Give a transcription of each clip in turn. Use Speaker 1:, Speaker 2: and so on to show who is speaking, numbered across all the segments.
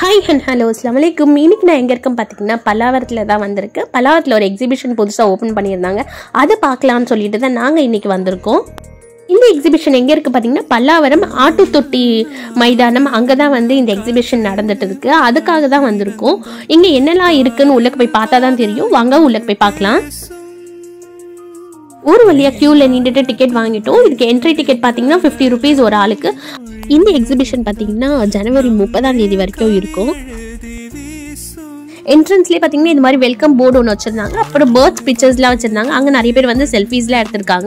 Speaker 1: hi and hello அஸ்லாம் வலைக்கும் இன்னைக்கு நான் எங்கே இருக்கேன் பார்த்தீங்கன்னா பல்லாவரத்தில் தான் வந்திருக்கு பல்லாவரத்தில் ஒரு எக்ஸிபிஷன் புதுசாக ஓப்பன் பண்ணியிருந்தாங்க அதை பார்க்கலான்னு சொல்லிட்டு தான் நாங்கள் இன்னைக்கு வந்திருக்கோம் இந்த எக்ஸிபிஷன் எங்கே இருக்குது பார்த்தீங்கன்னா பல்லாவரம் ஆட்டு தொட்டி மைதானம் அங்கே தான் வந்து இந்த எக்ஸிபிஷன் நடந்துட்டு இருக்கு அதுக்காக தான் வந்திருக்கோம் இங்கே என்னெல்லாம் இருக்குன்னு உள்ளே போய் பார்த்தா தான் தெரியும் வாங்க உள்ளே போய் பார்க்கலாம் ஊர் வழியா கியூவில் நின்றுட்டு டிக்கெட் வாங்கிட்டோம் இதுக்கு என்ட்ரி டிக்கெட் பார்த்தீங்கன்னா ஃபிஃப்டி ருபீஸ் ஒரு ஆளுக்கு இந்த எக்ஸிபிஷன் பார்த்தீங்கன்னா ஜனவரி முப்பதாம் தேதி வரைக்கும் இருக்கும் என்ட்ரன்ஸ்லேயே பார்த்தீங்கன்னா இந்த மாதிரி வெல்கம் போர்டு ஒன்று வச்சுருந்தாங்க அப்புறம் பேர்த் பிக்சர்ஸ்லாம் வச்சுருந்தாங்க அங்கே நிறைய பேர் வந்து செல்ஃபீஸ்லாம் எடுத்திருக்காங்க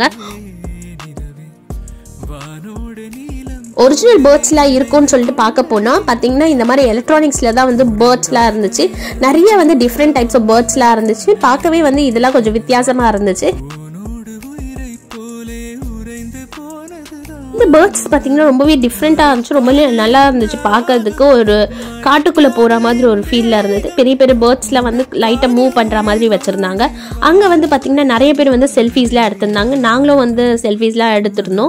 Speaker 1: ஒரிஜினல் பேர்ட்ஸ்லாம் இருக்கும்னு சொல்லிட்டு பார்க்க போனால் பார்த்தீங்கன்னா இந்த மாதிரி எலக்ட்ரானிக்ஸில் தான் வந்து பேர்ட்ஸ்லாம் இருந்துச்சு நிறைய வந்து டிஃப்ரெண்ட் டைப்ஸ் ஆஃப் பேர்ட்ஸ்லாம் இருந்துச்சு பார்க்கவே வந்து இதெல்லாம் கொஞ்சம் வித்தியாசமாக இருந்துச்சு இந்த பேர்ட்ஸ் பார்த்தீங்கன்னா ரொம்பவே டிஃப்ரெண்ட்டாக இருந்துச்சு ரொம்பவே நல்லா இருந்துச்சு பார்க்கறதுக்கு ஒரு காட்டுக்குள்ளே போகிற மாதிரி ஒரு ஃபீலில் இருந்தது பெரிய பெரிய பேர்ட்ஸ்லாம் வந்து லைட்டாக மூவ் பண்ணுற மாதிரி வச்சுருந்தாங்க அங்கே வந்து பார்த்திங்கன்னா நிறைய பேர் வந்து செல்ஃபீஸ்லாம் எடுத்திருந்தாங்க நாங்களும் வந்து செல்ஃபீஸ்லாம் எடுத்திருந்தோம்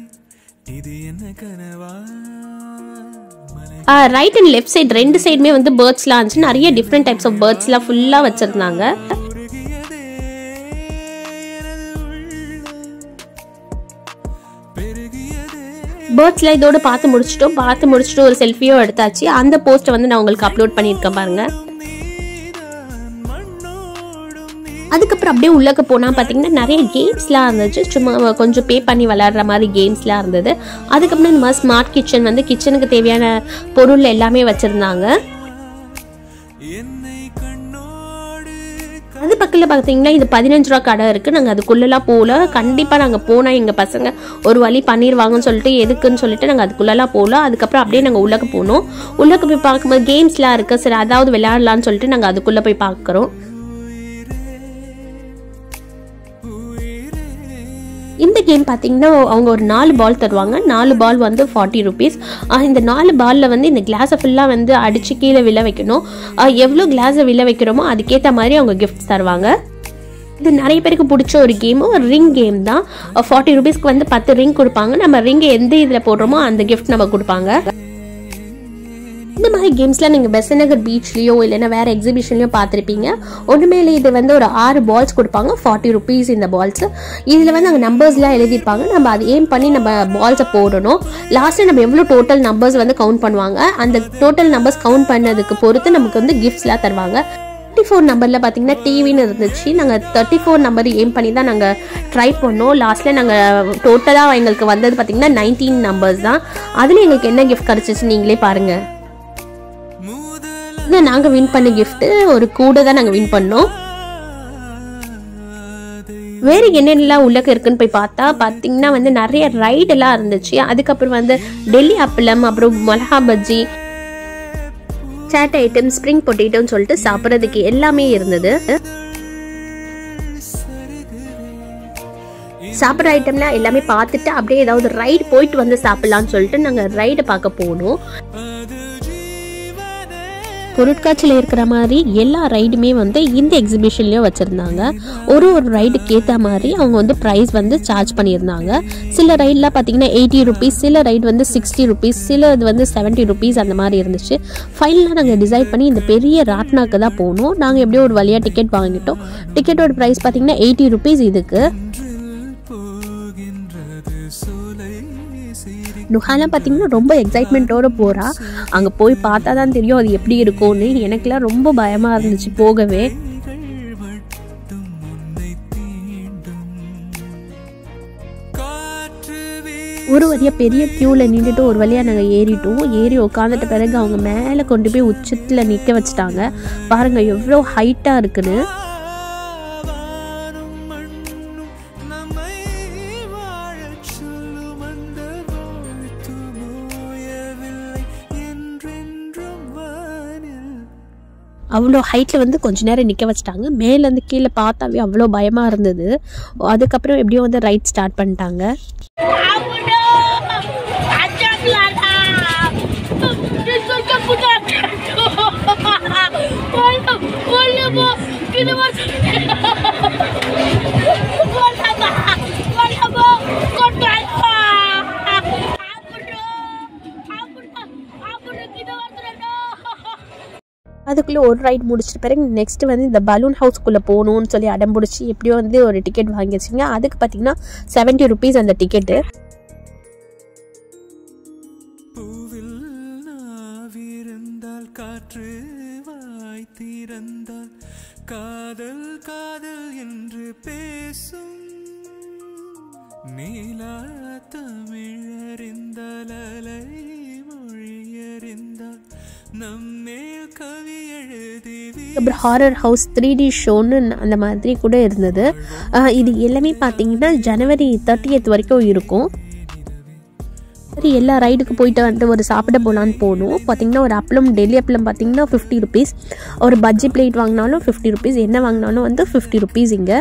Speaker 1: ரைட் அண்ட் லெஃப்ட் சைடு ரெண்டு சைடுமே வந்து பேர்ட்ஸ்லாம் இருந்துச்சு நிறைய டிஃப்ரெண்ட் டைப்ஸ் ஆஃப் பேர்ட்ஸ்லாம் ஃபுல்லாக வச்சுருந்தாங்க பேர்ட்ஸ்லாம் இதோட பார்த்து முடிச்சிட்டோம் பார்த்து முடிச்சுட்டு ஒரு செல்ஃபியோ எடுத்தாச்சு அந்த போஸ்ட்டை வந்து நான் உங்களுக்கு அப்லோட் பண்ணியிருக்கேன் பாருங்க அதுக்கப்புறம் அப்படியே உள்ளக்க போனால் பார்த்தீங்கன்னா நிறைய கேம்ஸ்லாம் இருந்துச்சு சும்மா கொஞ்சம் பே பண்ணி விளையாடுற மாதிரி கேம்ஸ்லாம் இருந்தது அதுக்கப்புறம் இந்த மாதிரி ஸ்மார்ட் கிச்சன் வந்து கிச்சனுக்கு தேவையான பொருள் எல்லாமே வச்சுருந்தாங்க அது பக்கத்தில் பார்த்தீங்கன்னா இது பதினஞ்சு ரூபா கடை இருக்குது நாங்கள் அதுக்குள்ளெல்லாம் போகல கண்டிப்பாக நாங்கள் போனால் எங்கள் பசங்க ஒரு வழி பண்ணிடுவாங்கன்னு சொல்லிட்டு எதுக்குன்னு சொல்லிட்டு நாங்கள் அதுக்குள்ளெல்லாம் போகல அதுக்கப்புறம் அப்படியே நாங்கள் உள்ளக்க போனோம் உள்ளக்க போய் பார்க்கும்போது கேம்ஸ்லாம் இருக்குது சரி அதாவது விளையாடலான்னு சொல்லிட்டு நாங்கள் அதுக்குள்ளே போய் பார்க்குறோம் இந்த கேம் பார்த்தீங்கன்னா அவங்க ஒரு நாலு பால் தருவாங்க நாலு பால் வந்து ஃபார்ட்டி ருபீஸ் இந்த நாலு பாலில் வந்து இந்த கிளாஸை ஃபுல்லாக வந்து அடித்து கீழே விழ வைக்கணும் எவ்வளோ கிளாஸை விழ வைக்கிறோமோ அதுக்கேற்ற மாதிரி அவங்க கிஃப்ட்ஸ் தருவாங்க இது நிறைய பேருக்கு பிடிச்ச ஒரு கேம் ஒரு ரிங் கேம் தான் ஃபார்ட்டி ருபீஸ்க்கு வந்து பத்து ரிங் கொடுப்பாங்க நம்ம ரிங்கை எந்த இதில் போடுறோமோ அந்த கிஃப்ட் நம்ம கொடுப்பாங்க இந்த மாதிரி கேம்ஸ்லாம் நீங்கள் பெசநகர் பீச்லேயோ இல்லைன்னா வேறு எக்ஸிபிஷன்லையோ பார்த்துருப்பீங்க ஒன்றுமே இல்லை இது வந்து ஒரு ஆறு பால்ஸ் கொடுப்பாங்க ஃபார்ட்டி ருபீஸ் இந்த பால்ஸ் இதில் வந்து அங்கே நம்பர்ஸ்லாம் எழுதியிருப்பாங்க நம்ம அதை ஏம் பண்ணி நம்ம பால்ஸை போடணும் லாஸ்ட்டில் நம்ம எவ்வளோ டோட்டல் நம்பர்ஸ் வந்து கவுண்ட் பண்ணுவாங்க அந்த டோட்டல் நம்பர்ஸ் கவுண்ட் பண்ணதுக்கு பொறுத்து நமக்கு வந்து கிஃப்ட்ஸ்லாம் தருவாங்க தேர்ட்டி ஃபோர் நம்பரில் பார்த்தீங்கன்னா டிவின்னு இருந்துச்சு நாங்கள் தேர்ட்டி ஃபோர் நம்பர் ஏம் பண்ணி தான் நாங்கள் ட்ரை பண்ணோம் லாஸ்ட்டில் நாங்கள் டோட்டலாக எங்களுக்கு வந்தது பார்த்தீங்கன்னா நைன்டீன் நம்பர்ஸ் தான் அதில் எங்களுக்கு என்ன கிஃப்ட் கிடச்சிச்சு நீங்களே பாருங்கள் இது நாங்கள் வின் பண்ண கிஃப்ட்டு ஒரு கூட தான் நாங்கள் வின் பண்ணோம் வேறு என்னென்னலாம் உள்ளக்க இருக்குன்னு போய் பார்த்தா பார்த்தீங்கன்னா வந்து நிறைய ரைடெல்லாம் இருந்துச்சு அதுக்கப்புறம் வந்து டெல்லி அப்பளம் அப்புறம் மிளகா பஜ்ஜி சாட் ஐட்டம் ஸ்ப்ரிங் பொட்டேட்டோன்னு சொல்லிட்டு சாப்பிட்றதுக்கு எல்லாமே இருந்தது சாப்பிட்ற ஐட்டம்லாம் எல்லாமே பார்த்துட்டு அப்படியே ஏதாவது ரைடு போயிட்டு வந்து சாப்பிட்லான்னு சொல்லிட்டு நாங்கள் ரைடை பார்க்க போனோம் பொருட்காட்சியில் இருக்கிற மாதிரி எல்லா ரைடுமே வந்து இந்த எக்ஸிபிஷன்லேயும் வச்சுருந்தாங்க ஒரு ஒரு ரைடுக்கு ஏற்ற மாதிரி அவங்க வந்து ப்ரைஸ் வந்து சார்ஜ் பண்ணியிருந்தாங்க சில ரைடெலாம் பார்த்தீங்கன்னா எயிட்டி ருபீஸ் சில ரைடு வந்து சிக்ஸ்டி ருபீஸ் சில இது வந்து செவன்ட்டி ருபீஸ் அந்த மாதிரி இருந்துச்சு ஃபைனலாக நாங்கள் டிசைட் பண்ணி இந்த பெரிய ராட்னாக்கு தான் போனோம் நாங்கள் எப்படியோ ஒரு வழியாக டிக்கெட் வாங்கிட்டோம் டிக்கெட்டோட ப்ரைஸ் பார்த்தீங்கன்னா எயிட்டி ருபீஸ் இதுக்கு நுஹாலாம் பார்த்தீங்கன்னா ரொம்ப எக்ஸைட்மெண்ட்டோடு போகிறா அங்கே போய் பார்த்தா தான் தெரியும் அது எப்படி இருக்கும்னு எனக்குலாம் ரொம்ப பயமாக இருந்துச்சு போகவே ஒரு வழியாக பெரிய க்யூவில் நின்றுட்டு ஒரு வழியாக நாங்கள் ஏறிட்டோம் ஏறி உட்காந்துட்ட பிறகு அவங்க மேலே கொண்டு போய் உச்சத்தில் நிற்க வச்சுட்டாங்க பாருங்கள் எவ்வளோ ஹைட்டாக இருக்குன்னு அவ்வளோ ஹைட்டில் வந்து கொஞ்ச நேரம் நிற்க வச்சிட்டாங்க மேலேருந்து கீழே பார்த்தாவே அவ்வளோ பயமாக இருந்தது அதுக்கப்புறம் எப்படியும் வந்து ரைட் ஸ்டார்ட் பண்ணிட்டாங்க
Speaker 2: Apa
Speaker 1: அதுக்குள்ளே ஒரு ரைட் முடிச்சிட்ட பிறகு நெக்ஸ்ட் வந்து இந்த பலூன் ஹவுஸ்க்குள்ளே போகணும்னு சொல்லி அடம் பிடிச்சி எப்படியோ வந்து ஒரு டிக்கெட் வாங்கி வச்சிங்க அதுக்கு பார்த்தீங்கன்னா செவன்ட்டி ருபீஸ் அந்த டிக்கெட்டு
Speaker 2: பூவில் நாவிருந்தால் காற்று வாய் திறந்தால் காதல் காதல் என்று பேசும் நீலா தமிழறிந்தால் அலை மொழியறிந்தால் நம்மேல் கவி எழுதி
Speaker 1: அப்புறம் ஹாரர் ஹவுஸ் த்ரீ டி ஷோன்னு அந்த மாதிரி கூட இருந்தது ஆஹ் இது எல்லாமே பார்த்தீங்கன்னா ஜனவரி தேர்ட்டியத் வரைக்கும் இருக்கும் சரி எல்லா ரைடுக்கு போயிட்டு வந்து ஒரு சாப்பிட போகலான்னு போகணும் பார்த்தீங்கன்னா ஒரு அப்பளம் டெல்லி அப்பளம் பார்த்தீங்கன்னா ஃபிஃப்டி ருபீஸ் ஒரு பஜ்ஜி பிளேட் வாங்கினாலும் ஃபிஃப்டி ருபீஸ் என்ன வாங்கினாலும் வந்து ஃபிஃப்டி ருபீஸ் இங்கே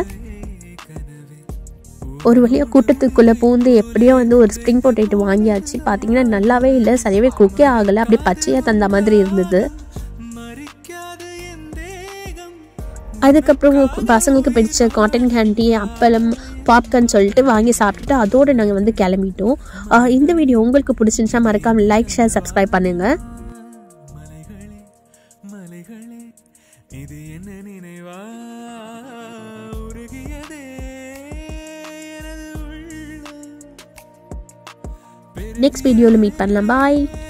Speaker 1: ஒரு வழியாக கூட்டத்துக்குள்ளே பூந்து எப்படியோ வந்து ஒரு ஸ்ப்ரிங் பொட்டேட்டோ வாங்கியாச்சு பார்த்தீங்கன்னா நல்லாவே இல்லை சரியாகவே குக்கே ஆகலை அப்படியே பச்சையாக தந்த மாதிரி இருந்தது
Speaker 2: மறிக்காது என் தேகம்
Speaker 1: அதுக்கப்புறம் பசங்களுக்கு பிடிச்ச காட்டன் கேண்டி அப்பளம் பாப்கார்ன் சொல்லிட்டு வாங்கி சாப்பிட்டுட்டு அதோடு நாங்கள் வந்து கிளம்பிட்டோம் ஆஹ் இந்த வீடியோ உங்களுக்கு பிடிச்சிருந்துச்சா மறக்காமல் லைக் ஷேர் சப்ஸ்கிரைப் பண்ணுங்கள்
Speaker 2: மலைகளே மலைகளே இது என்ன நினைவா உருகியதே எனது உள்ளம்
Speaker 1: நெக்ஸ்ட் வீடியோவில் மீட் பண்ணலாம் பாய்